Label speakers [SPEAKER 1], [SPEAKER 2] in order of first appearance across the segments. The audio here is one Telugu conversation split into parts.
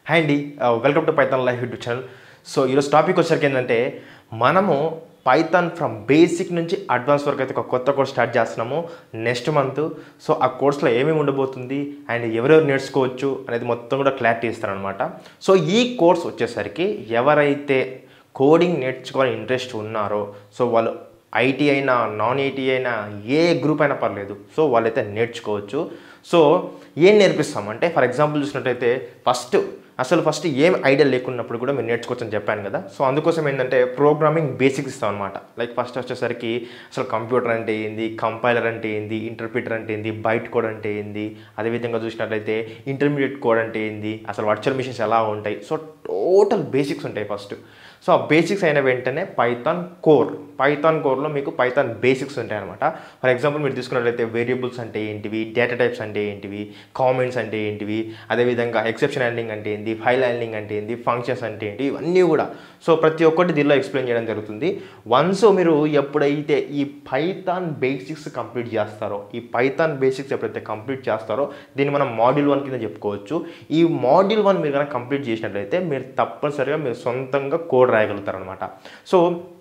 [SPEAKER 1] హాయ్ అండి welcome to Python Life YouTube channel so ఈరోజు టాపిక్ వచ్చేసరికి ఏంటంటే మనము పైథాన్ ఫ్రమ్ బేసిక్ నుంచి అడ్వాన్స్ వరకు అయితే ఒక కొత్త కోర్స్ స్టార్ట్ చేస్తున్నాము నెక్స్ట్ మంత్ సో ఆ కోర్స్లో ఏమేమి ఉండబోతుంది అండ్ ఎవరెవరు నేర్చుకోవచ్చు అనేది మొత్తం కూడా క్లారిటీ ఇస్తారనమాట సో ఈ కోర్స్ వచ్చేసరికి ఎవరైతే కోడింగ్ నేర్చుకోవాలని ఇంట్రెస్ట్ ఉన్నారో సో వాళ్ళు ఐటీ అయినా నాన్ ఐటీ అయినా ఏ గ్రూప్ అయినా పర్లేదు సో వాళ్ళైతే నేర్చుకోవచ్చు సో ఏం నేర్పిస్తాం అంటే ఫర్ ఎగ్జాంపుల్ చూసినట్టయితే ఫస్ట్ అసలు ఫస్ట్ ఏం ఐడియా లేకున్నప్పుడు కూడా మీరు నేర్చుకోవచ్చు అని చెప్పాను కదా సో అందుకోసం ఏంటంటే ప్రోగ్రామింగ్ బేసిక్స్ ఇస్తాం అనమాట లైక్ ఫస్ట్ వచ్చేసరికి అసలు కంప్యూటర్ అంటే ఏంది కంపైలర్ అంటే ఏంది ఇంటర్ప్రిటర్ అంటే ఏంది బైట్ కోడ్ అంటే ఏంది అదేవిధంగా చూసినట్లయితే ఇంటర్మీడియట్ కోడ్ అంటే ఏంది అసలు వర్చువల్ మిషన్స్ ఎలా ఉంటాయి సో టోటల్ బేసిక్స్ ఉంటాయి ఫస్ట్ సో ఆ బేసిక్స్ అయిన వెంటనే పైథాన్ కోర్ పైథాన్ కోర్లో మీకు పైథాన్ బేసిక్స్ ఉంటాయి అనమాట ఫర్ ఎగ్జాంపుల్ మీరు తీసుకున్నట్లయితే వేరియబుల్స్ అంటే ఏంటివి డేటా టైప్స్ అంటే ఏంటివి కామెంట్స్ అంటే ఏంటివి అదేవిధంగా ఎక్సెప్షన్ హ్యాండ్లింగ్ అంటే ఏంటి ఫైల్ హ్యాండ్లింగ్ అంటే ఏంటి ఫంక్షన్స్ అంటే ఏంటి ఇవన్నీ కూడా సో ప్రతి ఒక్కటి దీనిలో ఎక్స్ప్లెయిన్ చేయడం జరుగుతుంది వన్స్ మీరు ఎప్పుడైతే ఈ పైథాన్ బేసిక్స్ కంప్లీట్ చేస్తారో ఈ పైథాన్ బేసిక్స్ ఎప్పుడైతే కంప్లీట్ చేస్తారో దీన్ని మనం మాడ్యూల్ వన్ కింద చెప్పుకోవచ్చు ఈ మాడ్యూల్ వన్ మీరు కనుక కంప్లీట్ చేసినట్లయితే మీరు తప్పనిసరిగా మీరు సొంతంగా కోడ్ రాయగలుగుతారనమాట సో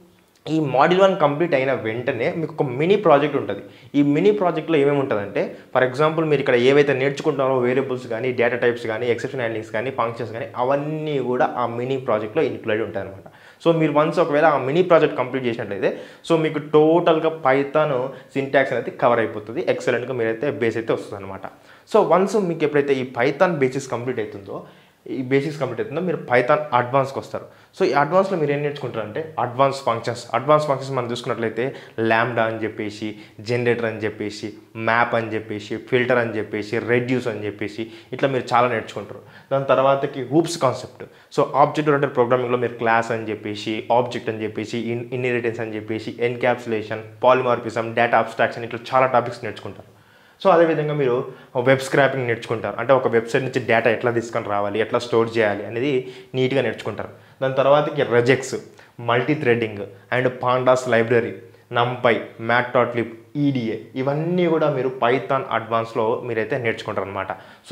[SPEAKER 1] ఈ మాడ్యూల్ వన్ కంప్లీట్ అయిన వెంటనే మీకు ఒక మినీ ప్రాజెక్ట్ ఉంటుంది ఈ మినీ ప్రాజెక్ట్లో ఏమేమి ఉంటుందంటే ఫర్ ఎగ్జాంపుల్ మీరు ఇక్కడ ఏవైతే నేర్చుకుంటారో వేరియబుల్స్ కానీ డేటా టైప్స్ కానీ ఎక్సెప్షన్ హ్యాండ్లింగ్స్ కానీ ఫంక్షన్స్ కానీ అవన్నీ కూడా ఆ మినీ ప్రాజెక్ట్లో ఇన్క్లూడ్ ఉంటాయి అనమాట సో మీరు వన్స్ ఒకవేళ ఆ మినీ ప్రాజెక్ట్ కంప్లీట్ చేసినట్లయితే సో మీకు టోటల్గా పైథాన్ సింటాక్స్ అనేది కవర్ అయిపోతుంది ఎక్సలెంట్గా మీరైతే బేస్ అయితే వస్తుంది అనమాట సో వన్స్ మీకు ఎప్పుడైతే ఈ పైథాన్ బేసిక్స్ కంప్లీట్ అవుతుందో ఈ బేసిక్స్ కంప్లీట్ అవుతుందో మీరు పైథాన్ అడ్వాన్స్కి వస్తారు సో ఈ అడ్వాన్స్లో మీరు ఏం నేర్చుకుంటారంటే అడ్వాన్స్ ఫంక్షన్స్ అడ్వాన్స్ ఫంక్షన్స్ మనం చూసుకున్నట్లయితే ల్యాండా అని చెప్పేసి జనరేటర్ అని చెప్పేసి మ్యాప్ అని చెప్పేసి ఫిల్టర్ అని చెప్పేసి రెడ్యూస్ అని చెప్పేసి ఇట్లా మీరు చాలా నేర్చుకుంటారు దాని తర్వాతకి OOPs concept so object oriented ప్రోగ్రామింగ్లో మీరు క్లాస్ అని చెప్పేసి ఆబ్జెక్ట్ అని చెప్పేసి ఇన్ ఇన్హెరిటెన్స్ అని చెప్పేసి ఎన్క్యాప్సులేషన్ పాలిమార్పిజం డేటా అబ్స్ట్రాక్షన్ ఇట్లా చాలా టాపిక్స్ నేర్చుకుంటారు సో అదేవిధంగా మీరు వెబ్ స్క్రాపింగ్ నేర్చుకుంటారు అంటే ఒక వెబ్సైట్ నుంచి డేటా ఎట్లా తీసుకొని రావాలి ఎట్లా స్టోర్ చేయాలి అనేది నీట్గా నేర్చుకుంటారు దాని తర్వాతకి regex multi threading and pandas library NumPy matplotlib EDA ఇవన్నీ కూడా మీరు పైథాన్ అడ్వాన్స్లో మీరైతే నేర్చుకుంటారు అనమాట సో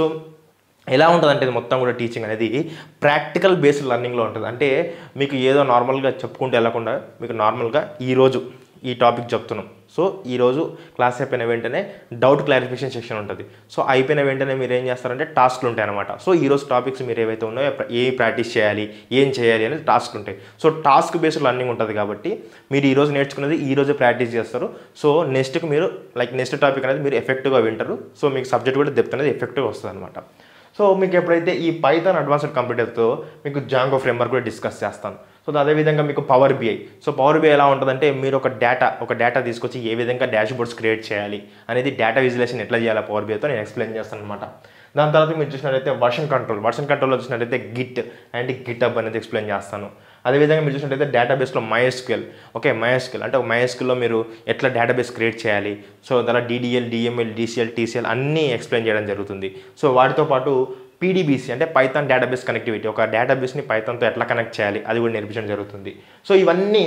[SPEAKER 1] ఎలా ఉంటుందంటే ఇది మొత్తం కూడా టీచింగ్ అనేది ప్రాక్టికల్ బేస్డ్ లెర్నింగ్లో ఉంటుంది అంటే మీకు ఏదో నార్మల్గా చెప్పుకుంటూ వెళ్ళకుండా మీకు నార్మల్గా ఈరోజు ఈ టాపిక్ చెప్తున్నాం సో ఈరోజు క్లాస్ అయిపోయిన వెంటనే డౌట్ క్లారిఫికేషన్ సెక్షన్ ఉంటుంది సో అయిపోయిన వెంటనే మీరు ఏం చేస్తారంటే టాస్క్లు ఉంటాయి అనమాట సో ఈరోజు టాపిక్స్ మీరు ఏవైతే ఉన్నాయో ఏ ప్రాక్టీస్ చేయాలి ఏం చేయాలి అనేది టాస్క్లు ఉంటాయి సో టాస్క్ బేస్డ్ లర్నింగ్ ఉంటుంది కాబట్టి మీరు ఈరోజు నేర్చుకున్నది ఈ రోజు ప్రాక్టీస్ చేస్తారు సో నెక్స్ట్కి మీరు లైక్ నెక్స్ట్ టాపిక్ అనేది మీరు ఎఫెక్టివ్గా వింటారు సో మీకు సబ్జెక్ట్ కూడా డెప్త్ అనేది ఎఫెక్టివ్గా వస్తుంది అనమాట సో మీకు ఎప్పుడైతే ఈ పైథాన్ అడ్వాన్స్డ్ కంప్లీట్ అవుతుందో మీకు జాంగో ఫ్రేమ్వర్క్ కూడా డిస్కస్ చేస్తాను సో అదేవిధంగా మీకు power BI so power BI ఎలా ఉంటుందంటే మీరు ఒక డేటా ఒక డేటా తీసుకొచ్చి ఏ విధంగా డాష్ బోర్డ్స్ క్రియేట్ చేయాలి అనేది డేటా విజులేషన్ ఎట్లా చేయాలి పవర్ బిఐతో నేను ఎక్స్ప్లెయిన్ చేస్తాను అనమాట దాని తర్వాత మీరు చూసినట్లయితే వర్షన్ కంట్రోల్ వర్షన్ కంట్రోల్లో చూసినట్లయితే గిట్ అండ్ గిట్ అప్ అనేది ఎక్స్ప్లెయిన్ చేస్తాను అదేవిధంగా మీరు చూసినట్లయితే డేటాబేస్లో మైఎస్క్యూఎల్ ఓకే మైఎస్క్యూఎల్ అంటే ఒక మైఎస్క్యూల్లో మీరు ఎట్లా డేటాబేస్ క్రియేట్ చేయాలి సో దానిలో డీడీఎల్ డిఎంఎల్ డిసిఎల్ టీసీఎల్ అన్నీ ఎక్స్ప్లెయిన్ చేయడం జరుగుతుంది సో వాటితో పాటు పీడీబీసీ అంటే పైథాన్ డేటాబేస్ కనెక్టివిటీ ఒక డేటాబేస్ని పైథాన్తో ఎట్లా కనెక్ట్ చేయాలి అది కూడా నేర్పించడం జరుగుతుంది సో ఇవన్నీ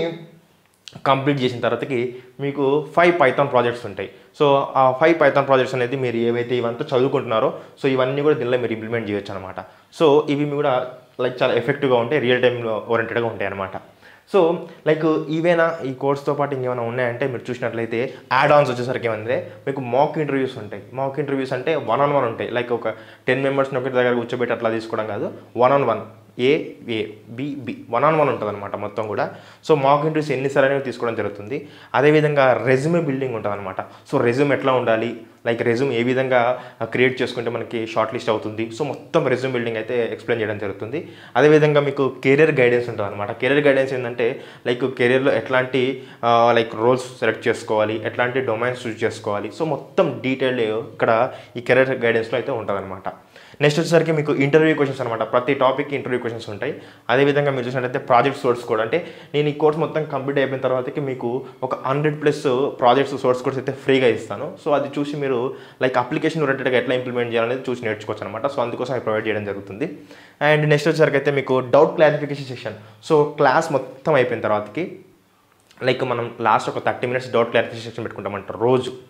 [SPEAKER 1] కంప్లీట్ చేసిన తర్వాతకి మీకు ఫైవ్ పైథాన్ ప్రాజెక్ట్స్ ఉంటాయి సో ఆ ఫైవ్ పైథాన్ ప్రాజెక్ట్స్ అనేది మీరు ఏవైతే ఇవంతా చదువుకుంటున్నారో సో ఇవన్నీ కూడా దీనిలో మీరు ఇంప్లిమెంట్ చేయొచ్చు అనమాట సో ఇవి కూడా లైక్ చాలా ఎఫెక్టివ్గా ఉంటాయి రియల్ టైమ్ ఓరియంటెడ్గా ఉంటాయి అనమాట సో లైక్ ఇవేనా ఈ కోర్స్తో పాటు ఇంకేమైనా ఉన్నాయంటే మీరు చూసినట్లయితే యాడ్ ఆన్స్ వచ్చేసరికి ఏమంటే మీకు మాక్ ఇంటర్వ్యూస్ ఉంటాయి మాక్ ఇంటర్వ్యూస్ అంటే వన్ ఆన్ వన్ ఉంటాయి లైక్ ఒక టెన్ మెంబర్స్ని ఒకటి దగ్గర కూర్చోబెట్టి అట్లా తీసుకోవడం కాదు one on one A A B B one on one ఉంటుంది అనమాట మొత్తం కూడా సో మాక్ ఇంటర్వ్యూస్ ఎన్నిసార్లు అనేవి తీసుకోవడం జరుగుతుంది అదేవిధంగా రెజ్యూమే బిల్డింగ్ ఉంటుంది అనమాట సో రెజ్యూమ్ ఎట్లా ఉండాలి లైక్ రెజ్యూమ్ ఏ విధంగా క్రియేట్ చేసుకుంటే మనకి షార్ట్ లిస్ట్ అవుతుంది సో మొత్తం రెజ్యూమ్ బిల్డింగ్ అయితే ఎక్స్ప్లెయిన్ చేయడం జరుగుతుంది అదేవిధంగా మీకు కెరీర్ గైడెన్స్ ఉంటుంది అనమాట కెరీర్ గైడెన్స్ ఏంటంటే లైక్ కెరీర్లో ఎట్లాంటి లైక్ రోల్స్ సెలెక్ట్ చేసుకోవాలి ఎట్లాంటి డొమైన్స్ చూస్ చేసుకోవాలి సో మొత్తం డీటెయిల్ ఇక్కడ ఈ కెరీర్ గైడెన్స్లో అయితే ఉంటుంది అనమాట నెక్స్ట్ వచ్చేసరికి మీకు ఇంటర్వ్యూ క్వశ్చన్స్ అనమాట ప్రతి టాపిక్కి ఇంటర్వ్యూ క్వశ్చన్స్ ఉంటాయి అదేవిధంగా మీరు చూసినట్టయితే ప్రాజెక్ట్ సోర్స్ కోడ్ అంటే నేను ఈ కోర్స్ మొత్తం కంప్లీట్ అయిపోయిన తర్వాతకి మీకు ఒక hundred plus projects source codes అయితే ఫ్రీగా ఇస్తాను సో అది చూసి మీరు లైక్ అప్లికేషన్ ఓరియంటెడ్గా ఎట్లా ఇంప్లిమెంట్ చేయాలనేది చూసి నేర్చుకోవచ్చు అనమాట సో అందుకోసం అది ప్రొవైడ్ చేయడం జరుగుతుంది అండ్ నెక్స్ట్ వచ్చేసరికి అయితే మీకు doubt clarification section so class మొత్తం అయిపోయిన తర్వాతకి లైక్ మనం లాస్ట్ ఒక థర్టీ మినిట్స్ డౌట్ క్లారిఫికేషన్ పెట్టుకుంటామంటారు రోజు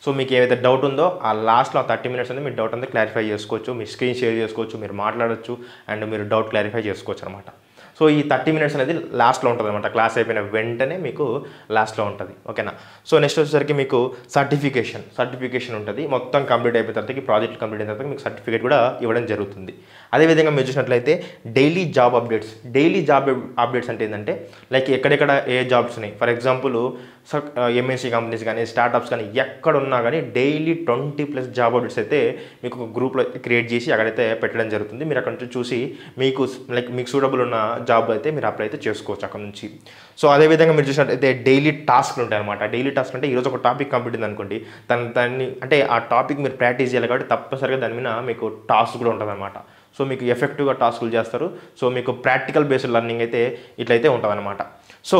[SPEAKER 1] సో మీకు ఏదైతే డౌట్ ఉందో ఆ లాస్ట్లో ఆ థర్టీ మినిట్స్ అనేది మీ డౌట్ అంతా క్లారిఫై చేసుకోవచ్చు మీ స్క్రీన్ షేర్ చేసుకోవచ్చు మీరు మాట్లాడొచ్చు అండ్ మీరు డౌట్ క్లారిఫై చేసుకోవచ్చు అనమాట సో ఈ థర్టీ మినిట్స్ అనేది లాస్ట్లో ఉంటుంది అనమాట క్లాస్ అయిపోయిన వెంటనే మీకు లాస్ట్లో ఉంటుంది ఓకేనా సో నెక్స్ట్ వచ్చేసరికి మీకు సర్టిఫికేషన్ సర్టిఫికేషన్ ఉంటుంది మొత్తం కంప్లీట్ అయిపోయిన తర్వాత ప్రాజెక్ట్ కంప్లీట్ అయిన తర్వాత మీకు సర్టిఫికేట్ కూడా ఇవ్వడం జరుగుతుంది అదేవిధంగా మీరు చూసినట్లయితే daily job updates daily job updates అంటే ఏంటంటే లైక్ ఎక్కడెక్కడ ఏ జాబ్స్ ఉన్నాయి ఫర్ ఎగ్జాంపుల్ ఎంఎన్సీ కంపెనీస్ కానీ స్టార్టప్స్ కానీ ఎక్కడ ఉన్నా కానీ daily twenty plus job updates అయితే మీకు ఒక గ్రూప్లో క్రియేట్ చేసి అక్కడైతే పెట్టడం జరుగుతుంది మీరు అక్కడ నుంచి చూసి మీకు లైక్ మీకు సూటబుల్ ఉన్న జాబ్ అయితే మీరు అప్లై అయితే చేసుకోవచ్చు అక్కడ నుంచి సో అదేవిధంగా మీరు చూసినట్టయితే డైలీ టాస్క్లు ఉంటాయి అనమాట డైలీ టాస్క్ అంటే ఈరోజు ఒక టాపిక్ కంప్లీట్ అయింది అనుకోండి దాని దాన్ని అంటే ఆ టాపిక్ మీరు ప్రాక్టీస్ చేయాలి కాబట్టి తప్పనిసరిగా దాని మీద మీకు టాస్క్ కూడా ఉంటుంది అనమాట సో మీకు ఎఫెక్టివ్గా టాస్కులు చేస్తారు సో మీకు ప్రాక్టికల్ బేస్డ్ లెర్నింగ్ అయితే ఇట్లయితే ఉంటుందన్నమాట సో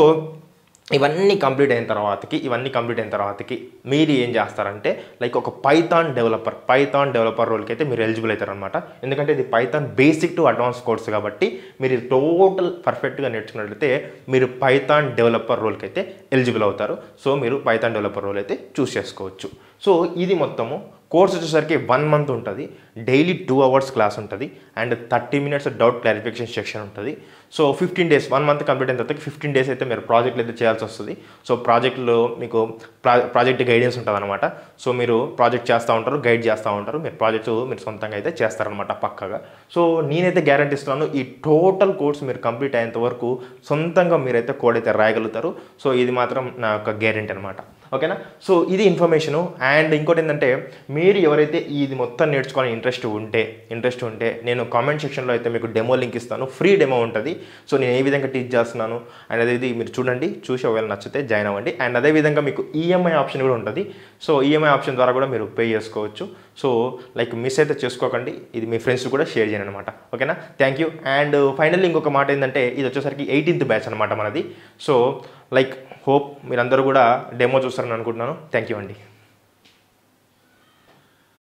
[SPEAKER 1] ఇవన్నీ కంప్లీట్ అయిన తర్వాతకి ఇవన్నీ కంప్లీట్ అయిన తర్వాతకి మీరు ఏం చేస్తారంటే లైక్ ఒక పైథాన్ డెవలపర్ పైథాన్ డెవలపర్ రోల్కి అయితే మీరు ఎలిజిబుల్ అవుతారనమాట ఎందుకంటే ఇది Python basic to advance course కాబట్టి మీరు టోటల్ పర్ఫెక్ట్గా నేర్చుకున్నట్లయితే మీరు పైథాన్ డెవలపర్ రోల్కి అయితే ఎలిజిబుల్ అవుతారు సో మీరు పైథాన్ డెవలపర్ రోల్ అయితే చూస్ చేసుకోవచ్చు సో ఇది మొత్తము కోర్స్ వచ్చేసరికి వన్ మంత్ ఉంటుంది డైలీ టూ అవర్స్ క్లాస్ ఉంటుంది and thirty minutes doubt clarification section ఉంటుంది so fifteen days one month complete అయిన తర్వాత ఫిఫ్టీన్ డేస్ అయితే మీరు ప్రాజెక్టులు అయితే చేయాల్సి వస్తుంది సో ప్రాజెక్టులో మీకు ప్రా ప్రాజెక్ట్ గైడెన్స్ ఉంటుంది అనమాట సో మీరు ప్రాజెక్ట్ చేస్తూ ఉంటారు గైడ్ చేస్తూ ఉంటారు మీరు ప్రాజెక్టు మీరు సొంతంగా అయితే చేస్తారనమాట పక్కగా సో నేనైతే గ్యారంటీ ఇస్తున్నాను ఈ టోటల్ కోర్స్ మీరు కంప్లీట్ అయ్యేంత వరకు సొంతంగా మీరైతే కోడ్ అయితే రాయగలుగుతారు సో ఇది మాత్రం నా యొక్క గ్యారంటీ అనమాట ఓకేనా సో ఇది ఇన్ఫర్మేషను అండ్ ఇంకోటి ఏంటంటే మీరు ఎవరైతే ఇది మొత్తం నేర్చుకోవాలని ఇంట్రెస్ట్ ఉంటే ఇంట్రెస్ట్ ఉంటే నేను కామెంట్ సెక్షన్లో అయితే మీకు డెమో లింక్ ఇస్తాను ఫ్రీ డెమో ఉంటుంది సో నేను ఏ విధంగా టీచ్ చేస్తున్నాను అండ్ అదేది మీరు చూడండి చూసి ఒకవేళ నచ్చితే జాయిన్ అవ్వండి అండ్ అదేవిధంగా మీకు ఈఎంఐ ఆప్షన్ కూడా ఉంటుంది సో ఈఎంఐ ఆప్షన్ ద్వారా కూడా మీరు పే చేసుకోవచ్చు సో లైక్ మిస్ అయితే చేసుకోకండి ఇది మీ ఫ్రెండ్స్ కూడా షేర్ చేయండి అనమాట ఓకేనా థ్యాంక్ యూ అండ్ ఫైనల్లీ ఇంకొక మాట ఏంటంటే ఇది వచ్చేసరికి ఎయిటీన్త్ బ్యాచ్ అనమాట మనది సో లైక్ హోప్ మీరందరూ కూడా డెమో చూస్తారని అనుకుంటున్నాను థ్యాంక్ యూ అండి